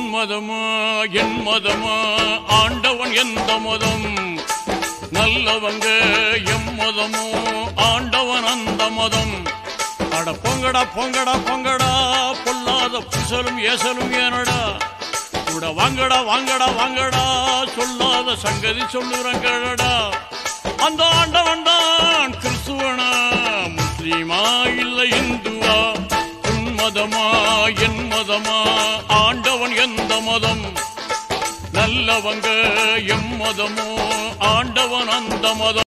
மதமா என் மதமா ஆண்டவன் எந்த மதம் நல்லவங்க எம் மதமோ ஆண்டவன் அந்த மதம் அட பொங்கடா பொங்கடா பொங்கடா பொல்லாத புசலும் ஏசலும் ஏனடா கூட வாங்கடா வாங்கடா வாங்கடா சொல்லாத சங்கதி சொல்லுறங்கடா அந்த ஆண்டவன் தான் கிறிஸ்துவனா முஸ்லீமா இல்ல இந்துவா உன் மதமா என் மதமா ஆண்டவன் எந்த மதம் நல்லவங்க எம் மதமோ ஆண்டவன் அந்த மதம்